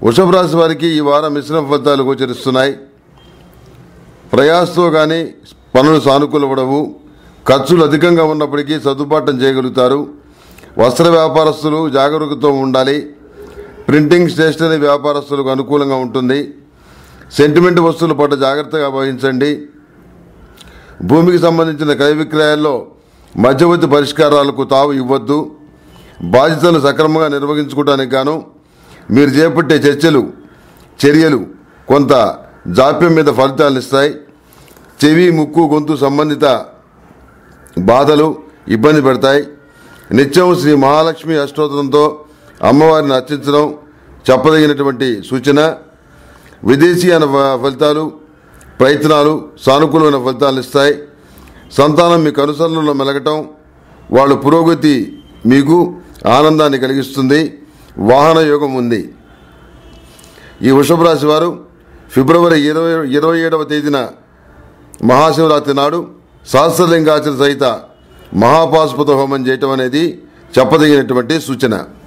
వృషభ రాశి వారికి ఈ వారం మిశ్రమ ఫలితాలు గోచరిస్తున్నాయి ప్రయాసతో కానీ పనులు సానుకూలపడవు ఖర్చులు అధికంగా ఉన్నప్పటికీ సర్దుబాటు చేయగలుగుతారు వస్త్ర వ్యాపారస్తులు జాగరూకతతో ఉండాలి ప్రింటింగ్ స్టేషనరీ వ్యాపారస్తులకు అనుకూలంగా ఉంటుంది సెంటిమెంట్ వస్తువుల పట్ల జాగ్రత్తగా వహించండి భూమికి సంబంధించిన క్రయ విక్రయాల్లో మధ్యవర్తి పరిష్కారాలకు తావు ఇవ్వద్దు బాధ్యతలు సక్రమంగా నిర్వహించుకోవడానికి గాను మీరు చేపట్టే చర్చలు చర్యలు కొంత జాప్యం మీద ఫలితాలను ఇస్తాయి చెవి ముక్కు గొంతు సంబంధిత బాధలు ఇబ్బంది పెడతాయి నిత్యం శ్రీ మహాలక్ష్మి అష్టోత్తరంతో అమ్మవారిని అర్చించడం చెప్పదగినటువంటి సూచన విదేశీయాన ఫ- ఫలితాలు ప్రయత్నాలు సానుకూలమైన ఫలితాలు ఇస్తాయి సంతానం మీకు అనుసరణలో మెలగటం వాళ్ళ పురోగతి మీకు ఆనందాన్ని కలిగిస్తుంది వాహన యోగం ఉంది ఈ వృషభ రాశి వారు ఫిబ్రవరి ఇరవై ఇరవై ఏడవ తేదీన మహాశివరాత్రి నాడు సహస్రలింగాచరణ సహిత మహాపాశుపత హోమం చేయటం అనేది చెప్పదగినటువంటి సూచన